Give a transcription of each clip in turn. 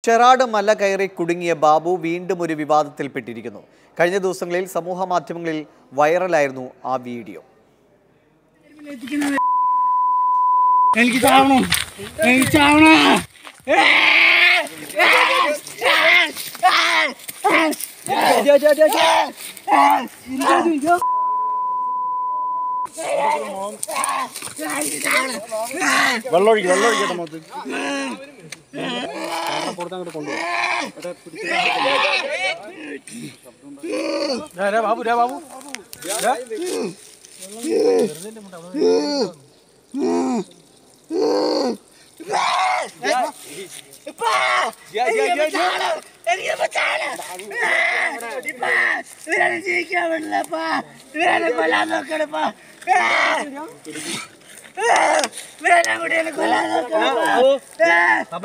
ചെറാട് മല കയറി കുടുങ്ങിയ ബാബു വീണ്ടും ഒരു വിവാദത്തിൽപ്പെട്ടിരിക്കുന്നു കഴിഞ്ഞ ദിവസങ്ങളിൽ സമൂഹ മാധ്യമങ്ങളിൽ വൈറലായിരുന്നു ആ വീഡിയോ എനിക്ക് ചാവണം എനിക്ക് ചാവണം വെള്ളമൊഴിക്കും വെള്ളമൊഴിക്കട്ടെ മൊത്തം ബാബു രാ ബാബു ഇവരെ ജീവിക്കാൻ പറ്റില്ലപ്പാ ഇവരെ കൊല്ലാൻ നോക്കണപ്പാ ഇവരെ കുട്ടികളെ കൊല്ലാൻ നോക്കണപ്പാ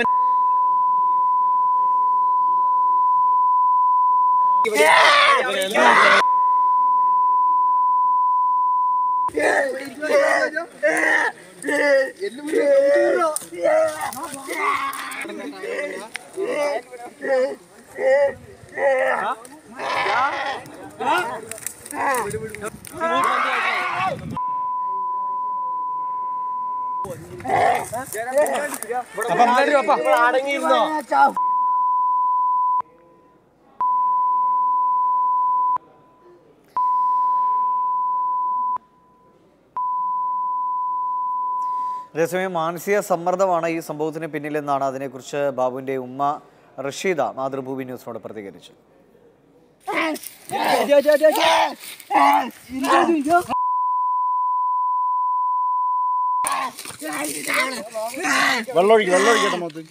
അതേസമയം മാനസിക സമ്മർദ്ദമാണ് ഈ സംഭവത്തിന് പിന്നിലെന്നാണ് അതിനെക്കുറിച്ച് ബാബുവിൻ്റെ ഉമ്മ റഷീദ മാതൃഭൂമി ന്യൂസിനോട് പ്രതികരിച്ചു വെള്ളമൊഴിക്കും വെള്ളമൊഴിക്കട്ടെ മൊത്തം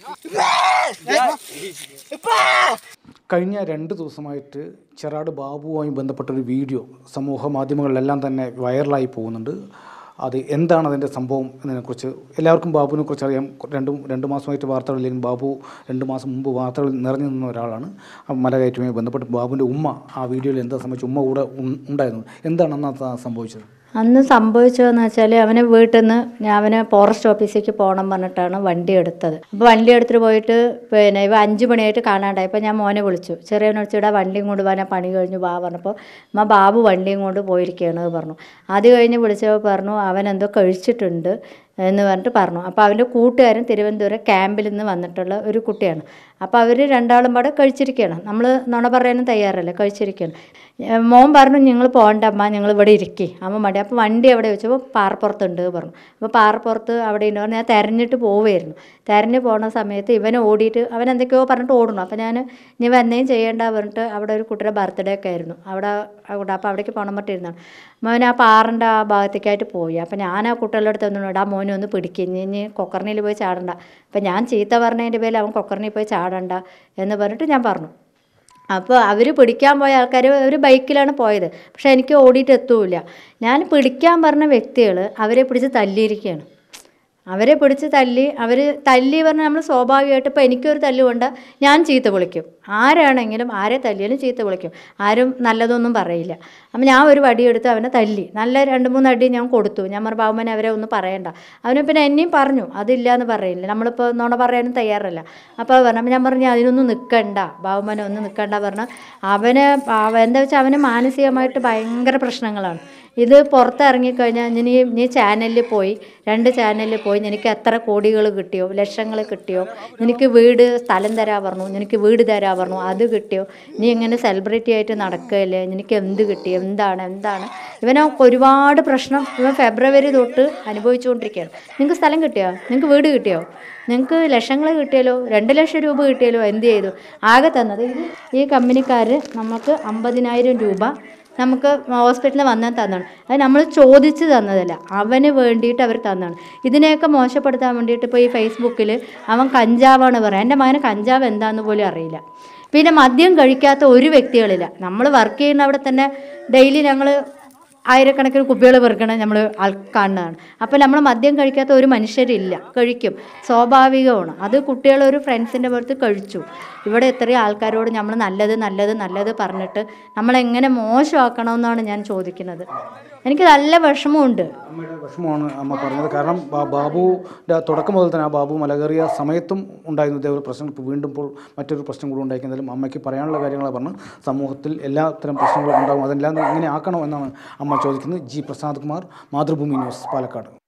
കഴിഞ്ഞ രണ്ട് ദിവസമായിട്ട് ചെറാട് ബാബുവുമായി ബന്ധപ്പെട്ടൊരു വീഡിയോ സമൂഹ മാധ്യമങ്ങളിലെല്ലാം തന്നെ വൈറലായി പോകുന്നുണ്ട് അത് എന്താണ് അതിൻ്റെ സംഭവം എന്നതിനെക്കുറിച്ച് എല്ലാവർക്കും ബാബുവിനെ കുറിച്ച് അറിയാം രണ്ട് രണ്ട് മാസമായിട്ട് വാർത്തകളില്ലെങ്കിൽ ബാബു രണ്ട് മാസം മുമ്പ് വാർത്തകളിൽ നിറഞ്ഞു നിന്ന ഒരാളാണ് ആ മലകയറ്റവുമായി ബന്ധപ്പെട്ട് ബാബുവിൻ്റെ ഉമ്മ ആ വീഡിയോയിൽ എന്താ സംഭവിച്ചു ഉമ്മ കൂടെ ഉൺ- ഉണ്ടായിരുന്നു എന്താണ് അന്ന് അത് സംഭവിച്ചത് അന്ന് സംഭവിച്ചതെന്ന് വെച്ചാൽ അവന് വീട്ടിൽ നിന്ന് ഞാൻ അവന് ഫോറസ്റ്റ് ഓഫീസിലേക്ക് പോകണം പറഞ്ഞിട്ടാണ് വണ്ടി എടുത്തത് അപ്പോൾ വണ്ടി എടുത്തിട്ട് പോയിട്ട് പിന്നെ ഇവ അഞ്ച് മണിയായിട്ട് കാണാണ്ടായി അപ്പോൾ ഞാൻ മോനെ വിളിച്ചു ചെറിയവനെ വിളിച്ചിടാ വണ്ടിയും കൊണ്ട് പോകാൻ പണി കഴിഞ്ഞു വാ പറഞ്ഞപ്പോൾ അമ്മ ബാബു വണ്ടിയും കൊണ്ട് പോയിരിക്കുകയാണ് പറഞ്ഞു അത് കഴിഞ്ഞ് വിളിച്ചപ്പോൾ പറഞ്ഞു അവൻ എന്തോ കഴിച്ചിട്ടുണ്ട് എന്ന് പറഞ്ഞിട്ട് പറഞ്ഞു അപ്പോൾ അവൻ്റെ കൂട്ടുകാരൻ തിരുവനന്തപുരം ക്യാമ്പിൽ നിന്ന് വന്നിട്ടുള്ള ഒരു കുട്ടിയാണ് അപ്പോൾ അവർ രണ്ടാളും പാടെ കഴിച്ചിരിക്കുകയാണ് നമ്മൾ നുണ പറയാനും തയ്യാറല്ല കഴിച്ചിരിക്കുകയാണ് ഏ, മോൻ പറഞ്ഞു നിങ്ങൾ പോകണ്ട അമ്മ ഞങ്ങൾ ഇവിടെ ഇരിക്കി അമ്മ മടി അപ്പോൾ വണ്ടി എവിടെ വെച്ചപ്പോൾ പാറപ്പുറത്തുണ്ട് പറഞ്ഞു അപ്പോൾ പാറപ്പുറത്ത് അവിടെ ഉണ്ട് പറഞ്ഞു ഞാൻ തെരഞ്ഞിട്ട് പോവുമായിരുന്നു തെരഞ്ഞു പോണ സമയത്ത് ഇവൻ ഓടിയിട്ട് അവൻ എന്തൊക്കെയോ പറഞ്ഞിട്ട് ഓടണം അപ്പോൾ ഞാൻ ഇനി വന്നേം ചെയ്യേണ്ട പറഞ്ഞിട്ട് അവിടെ ഒരു കുട്ടിയുടെ ബർത്ത്ഡേ ഒക്കെ ആയിരുന്നു അവിടെ അവിടെ അപ്പോൾ അവിടേക്ക് പോകണം പറഞ്ഞിരുന്നാണ് മോൻ ആ പാറിൻ്റെ ആ ഭാഗത്തേക്കായിട്ട് പോയി അപ്പോൾ ഞാൻ ആ കുട്ടികളുടെ അടുത്ത് ഒന്നും ആ മോനെ ഒന്ന് പിടിക്കും ഇനി ഇനി കൊക്കർണിയിൽ പോയി ചാടണ്ട അപ്പം ഞാൻ ചീത്ത പറഞ്ഞതിൻ്റെ പേരിൽ അവൻ കൊക്കർണിയിൽ പോയി ചാടണ്ട എന്ന് പറഞ്ഞിട്ട് ഞാൻ പറഞ്ഞു അപ്പോൾ അവർ പിടിക്കാൻ പോയ ആൾക്കാർ ഒരു ബൈക്കിലാണ് പോയത് പക്ഷെ എനിക്ക് ഓടിയിട്ട് എത്തൂല ഞാൻ പിടിക്കാൻ പറഞ്ഞ വ്യക്തികൾ അവരെ പിടിച്ച് തല്ലിയിരിക്കുകയാണ് അവരെ പിടിച്ച് തല്ലി അവർ തല്ലി പറഞ്ഞാൽ നമ്മൾ സ്വാഭാവികമായിട്ട് ഇപ്പോൾ എനിക്കൊരു തല്ല് കൊണ്ട് ഞാൻ ചീത്ത വിളിക്കും ആരാണെങ്കിലും ആരെ തല്ലിയാലും ചീത്ത വിളിക്കും ആരും നല്ലതൊന്നും പറയില്ല അപ്പം ഞാൻ ഒരു വടിയെടുത്ത് അവനെ തല്ലി നല്ല രണ്ട് മൂന്ന് അടി ഞാൻ കൊടുത്തു ഞാൻ പറഞ്ഞു ബാബുമനെ അവരെ ഒന്നും പറയണ്ട അവന് പിന്നെ എന്നെയും പറഞ്ഞു അതില്ല എന്ന് പറയില്ല നമ്മളിപ്പോൾ നുണ പറയാനും തയ്യാറല്ല അപ്പോൾ പറഞ്ഞു അപ്പം ഞാൻ പറഞ്ഞു അതിനൊന്നും നിൽക്കണ്ട ബാബുമനെ ഒന്നും നിൽക്കണ്ട പറഞ്ഞു അവന് അവ- എന്താ വെച്ചാൽ അവന് മാനസികമായിട്ട് ഭയങ്കര പ്രശ്നങ്ങളാണ് ഇത് പുറത്തിറങ്ങിക്കഴിഞ്ഞാൽ ഇനി നീ ചാനലിൽ പോയി രണ്ട് ചാനലിൽ പോയി നിനക്ക് എത്ര കോടികൾ കിട്ടിയോ ലക്ഷങ്ങൾ കിട്ടിയോ നിനക്ക് വീട് സ്ഥലം തരാ പറഞ്ഞു നിനക്ക് വീട് തരാ പറഞ്ഞു അത് കിട്ടിയോ നീ ഇങ്ങനെ സെലിബ്രിറ്റി ആയിട്ട് നടക്കുകയല്ലേ നിനക്ക് എന്ത് കിട്ടി എന്താണ് എന്താണ് ഇവന് ഒരുപാട് പ്രശ്നം ഇവൻ ഫെബ്രുവരി തൊട്ട് അനുഭവിച്ചുകൊണ്ടിരിക്കുകയാണ് നിങ്ങൾക്ക് സ്ഥലം കിട്ടിയോ നിങ്ങൾക്ക് വീട് കിട്ടിയോ നിങ്ങൾക്ക് ലക്ഷങ്ങൾ കിട്ടിയാലോ രണ്ട് ലക്ഷം രൂപ കിട്ടിയാലോ എന്ത് ചെയ്തു ആകെ തന്നത് ഇത് ഈ കമ്പനിക്കാർ നമുക്ക് അമ്പതിനായിരം രൂപ നമുക്ക് ഹോസ്പിറ്റലിൽ വന്നാൽ തന്നാണ് അത് നമ്മൾ ചോദിച്ച് തന്നതല്ല അവന് വേണ്ടിയിട്ട് അവർ തന്നാണ് ഇതിനെയൊക്കെ മോശപ്പെടുത്താൻ വേണ്ടിയിട്ട് ഇപ്പോൾ ഈ ഫേസ്ബുക്കിൽ അവൻ കഞ്ചാവാണ് പറയുക എൻ്റെ മകന് കഞ്ചാവ് എന്താണെന്ന് പോലും അറിയില്ല പിന്നെ മദ്യം കഴിക്കാത്ത ഒരു വ്യക്തികളില്ല നമ്മൾ വർക്ക് ചെയ്യുന്ന അവിടെ തന്നെ ഡെയിലി ഞങ്ങൾ ആയിരക്കണക്കിന് കുപ്പികൾ പെറുക്കണ നമ്മൾ ആൾ കാണുന്നതാണ് അപ്പോൾ നമ്മൾ മദ്യം കഴിക്കാത്ത ഒരു മനുഷ്യരില്ല കഴിക്കും സ്വാഭാവികമാണ് അത് കുട്ടികൾ ഒരു ഫ്രണ്ട്സിൻ്റെ പുറത്ത് കഴിച്ചു ഇവിടെ എത്രയും ആൾക്കാരോട് നമ്മൾ നല്ലത് നല്ലത് നല്ലത് പറഞ്ഞിട്ട് നമ്മളെങ്ങനെ മോശമാക്കണമെന്നാണ് ഞാൻ ചോദിക്കുന്നത് എനിക്ക് നല്ല വിഷമമുണ്ട് അമ്മയുടെ വിഷമമാണ് അമ്മ പറഞ്ഞത് കാരണം ബാ- ബാബുവിൻ്റെ തുടക്കം മുതൽ തന്നെ ആ ബാബു മലകേറിയ സമയത്തും ഉണ്ടായിരുന്നു ഇതേപോലെ പ്രശ്നം ഇപ്പോൾ വീണ്ടും ഇപ്പോൾ മറ്റൊരു പ്രശ്നം കൂടി ഉണ്ടായിരിക്കുന്നതിലും അമ്മയ്ക്ക് പറയാനുള്ള കാര്യങ്ങളാണ് പറഞ്ഞ് സമൂഹത്തിൽ എല്ലാത്തരം പ്രശ്നങ്ങളും ഉണ്ടാകും അതെല്ലാം ഇങ്ങനെ ആക്കണോ എന്നാണ് അമ്മ ചോദിക്കുന്നത് ജി പ്രസാദ് കുമാർ മാതൃഭൂമി ന്യൂസ് പാലക്കാട്